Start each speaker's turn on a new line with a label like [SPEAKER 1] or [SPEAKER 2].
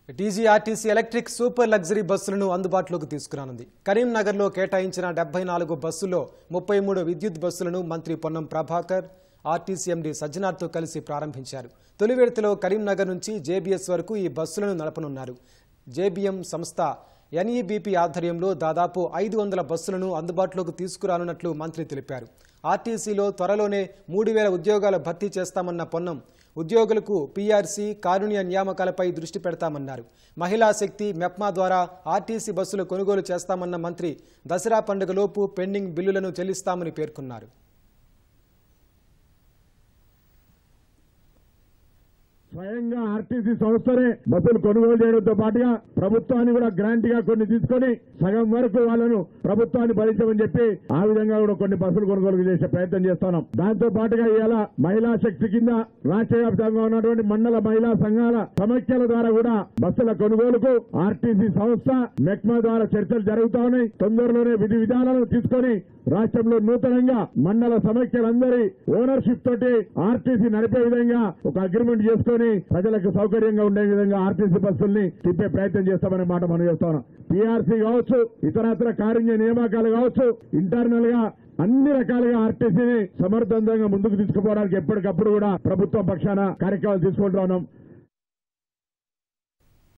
[SPEAKER 1] TGRTC electric super luxury బస్సులను అందుబాటులోకి తీసుకురానుంది కరీంనగర్లో కేటాయించిన డెబ్బై నాలుగు బస్సుల్లో ముప్పై మూడు విద్యుత్ బస్సులను మంత్రి పొన్నం ప్రభాకర్ ఆర్టీసీ ఎండీ సజ్జనార్తో కలిసి ప్రారంభించారు తొలి విడతలో కరీంనగర్ నుంచి జేబీఎస్ వరకు ఈ బస్సులను నడపనున్నారు జేబీఎం సంస్థ ఎన్ఈబీపీ ఆధ్వర్యంలో దాదాపు ఐదు వందల బస్సులను అందుబాటులోకి తీసుకురానున్నట్లు మంత్రి తెలిపారు ఆర్టీసీలో త్వరలోనే మూడు వేల ఉద్యోగాలు భర్తీ చేస్తామన్న పొన్నం ఉద్యోగులకు పీఆర్సీ కారుణ్య నియామకాలపై దృష్టి పెడతామన్నారు మహిళా శక్తి మెప్మా ద్వారా ఆర్టీసీ బస్సులు కొనుగోలు చేస్తామన్న మంత్రి దసరా పండుగలోపు పెండింగ్ బిల్లులను చెల్లిస్తామని పేర్కొన్నారు
[SPEAKER 2] స్వయంగా ఆర్టీసీ సంస్థనే బస్సులు కొనుగోలు చేయడంతో పాటుగా ప్రభుత్వాన్ని కూడా గ్రాంట్ గా కొన్ని తీసుకొని సగం వరకు వాళ్ళను ప్రభుత్వాన్ని భరించమని చెప్పి ఆ విధంగా కూడా కొన్ని బస్సులు కొనుగోలు చేసే ప్రయత్నం చేస్తున్నాం దాంతో పాటుగా ఇవాళ మహిళా శక్తి కింద రాష్ట్ర వ్యాప్తంగా ఉన్నటువంటి మండల మహిళా సంఘాల సమైక్యల ద్వారా కూడా బస్సుల కొనుగోలుకు ఆర్టీసీ సంస్థ మెక్మా ద్వారా చర్చలు జరుగుతా ఉన్నాయి తొందరలోనే విధి విధానాలను తీసుకొని రాష్ట్రంలో నూతనంగా మండల సమైక్యలందరి ఓనర్షిప్ తోటి ఆర్టీసీ నడిపే విధంగా ఒక అగ్రిమెంట్ చేసుకొని ప్రజలకు సౌకర్యంగా ఉండే విధంగా ఆర్టీసీ బస్సుల్ని తిప్పే ప్రయత్నం చేస్తామనే మాట మనం చెప్తాను పీఆర్సీ కావచ్చు ఇతరత్ర కారుణ్య నియామకాలు కావచ్చు ఇంటర్నల్ గా అన్ని రకాలుగా ఆర్టీసీని సమర్థవంతంగా ముందుకు తీసుకుపోవడానికి ఎప్పటికప్పుడు కూడా ప్రభుత్వం పక్షాన కార్యక్రమాలు తీసుకుంటూ ఉన్నాం